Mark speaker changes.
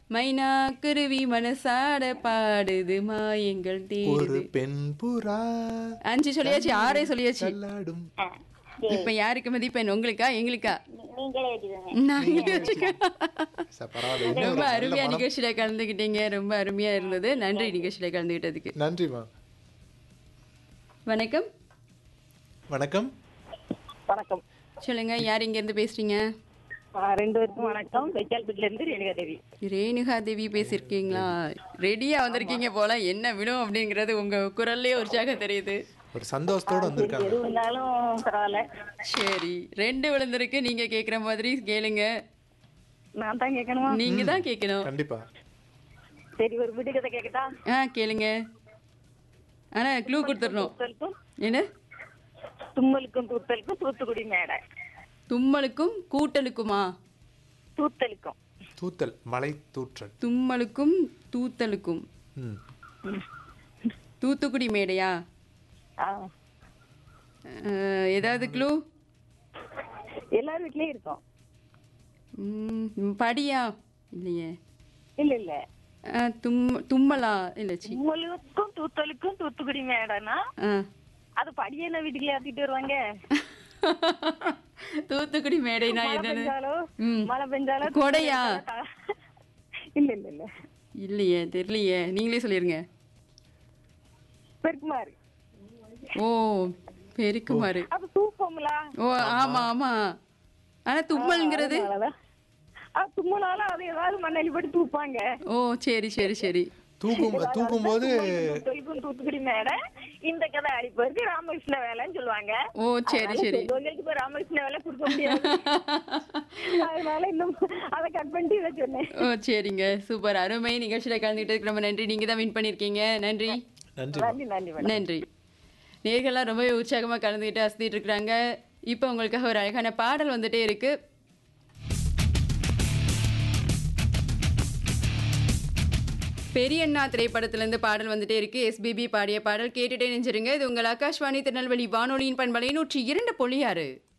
Speaker 1: மைனா குருவி மனசாட பாடுது மாயங்கள்
Speaker 2: ஒரு
Speaker 1: தேடுது
Speaker 2: பெண் புறா
Speaker 1: அஞ்சு சொல்லியாச்சு ஆறே சொல்லியாச்சு
Speaker 2: தள்ளாடும்
Speaker 3: ஆ, சரி.
Speaker 1: இப்ப யாருக்கு மதிப்பெண் உங்களுக்கா எங்களுக்கா
Speaker 3: நீங்களே வச்சுக்கோங்க
Speaker 1: நாங்களே வச்சுக்க
Speaker 2: சரி, பரவாயில்ல இன்னும்
Speaker 1: ரொம்ப
Speaker 2: ஒரு நல்ல
Speaker 1: அருமையா
Speaker 2: மனம்.
Speaker 1: நிகழ்ச்சியில கலந்துக்கிட்டீங்க ரொம்ப அருமையா இருந்தது நன்றி நிகழ்ச்சியில கலந்துக்கிட்டதுக்கு
Speaker 2: நன்றிமா
Speaker 1: வணக்கம்
Speaker 2: வணக்கம்
Speaker 4: வணக்கம்
Speaker 1: சொல்லுங்க யார் இங்க இருந்து பேசுறீங்க
Speaker 4: ஆ, ரெண்டு பேருக்கும் வணக்கம் வெச்சால்பேட்டில இருந்து ரேணுகா தேவி
Speaker 1: ரேணுகா தேவி பேசியிருக்கீங்களா ரெடியா வந்திருக்கீங்க போல என்ன விடும் அப்படிங்கறது உங்க குரல்லே உற்சாகம் தெரியுது
Speaker 2: ஒரு சந்தோஷத்தோட வந்திருக்காங்க
Speaker 4: எது வந்தாலும் பரவாயில்ல
Speaker 1: சரி ரெண்டு விழுந்திருக்கு நீங்க கேக்குற மாதிரி கேளுங்க
Speaker 4: நான் தான் கேட்கணுமா
Speaker 1: நீங்க தான் கேட்கணும்
Speaker 2: கண்டிப்பா
Speaker 4: சரி ஒரு வீட்டு கதை கேட்கட்டா
Speaker 1: ஆ கேளுங்க ஆனா க்ளூ கொடுத்துடணும்
Speaker 4: தூத்தலுக்கும்
Speaker 1: என்ன
Speaker 4: தும்மலுக்கும் தூத்தலுக்கும் தூத்துக்குடி மேடை
Speaker 1: தும்மலுக்கும் கூட்டலுக்குமா
Speaker 4: தூத்தலுக்கும்
Speaker 2: தூத்தல் மலை தூற்றல்
Speaker 1: தும்மலுக்கும் தூத்தலுக்கும்
Speaker 2: ம்
Speaker 1: தூத்துக்குடி மேடையா
Speaker 4: ஆ,
Speaker 1: அஹ், ஏதாவது க்ளூ
Speaker 4: எல்லார் வீட்லயும் இருக்கும்
Speaker 1: படியா இல்லையே
Speaker 4: இல்ல இல்ல
Speaker 1: அஹ், தும் தும்மலா இல்லை சி
Speaker 4: தும்மலுக்கும் தூத்தலுக்கும் தூத்துக்குடி மேடைனா
Speaker 1: ஆ
Speaker 4: அது படியெல்லாம் வீட்டுக்குள்ள ஏத்திட்டு வருவாங்க
Speaker 1: தூத்துக்குடி மேடைனா
Speaker 4: மழை
Speaker 1: என்னன்னு
Speaker 4: பெஞ்சாலும்
Speaker 1: ம்.
Speaker 4: மழை பெஞ்சாலும்
Speaker 1: கொடையா?
Speaker 4: இல்ல இல்ல இல்ல
Speaker 1: இல்லையே தெரியலையே நீங்களே சொல்லிருங்க
Speaker 4: பெருக்குமாறு
Speaker 1: ஓ பெருக்குமாறு
Speaker 4: அது தூப்போம்ல
Speaker 1: ஓ ஆமா ஆமா ஆனா தும்மல்ங்கிறது
Speaker 4: அதனாலதான். அது தும்மனால அது ஏதாவது மண்ணலி போட்டு தூப்பாங்க
Speaker 1: ஓ சரி சரி சரி
Speaker 2: தூக்கும் தூக்கும் போது
Speaker 4: தூத்துக்குடி தூத்துக்குடி மேடை இந்த கதை அடிப்பதற்கு ராமகிருஷ்ண வேலைன்னு சொல்லுவாங்க
Speaker 1: ஓ சரி சரி
Speaker 4: உங்களுக்கு இப்ப ராமகிருஷ்ண வேலை கொடுக்க முடியாது அதனால இன்னும் அதை கட் பண்ணிட்டு இதை சொன்னேன்
Speaker 1: ஓ சரிங்க சூப்பர் அருமை நிகழ்ச்சியில கலந்துக்கிட்டதுக்கு ரொம்ப நன்றி நீங்க தான் வின் பண்ணிருக்கீங்க நன்றி
Speaker 2: நன்றி
Speaker 4: நன்றி நன்றி மேடம்
Speaker 1: நன்றி நேர்கள்லாம் ரொம்பவே உற்சாகமா கலந்துக்கிட்டு அசத்திட்டு இருக்கிறாங்க இப்போ உங்களுக்காக ஒரு அழகான பாடல் வந்துட்டே இருக்கு பெரியண்ணா திரைப்படத்திலிருந்து பாடல் வந்துட்டே இருக்கு எஸ்பிபி பாடிய பாடல் கேட்டுட்டே நெஞ்சிருங்க இது உங்கள் ஆகாஷ்வாணி திருநெல்வேலி வானொலியின் பண்பலை நூற்றி இரண்டு புள்ளி ஆறு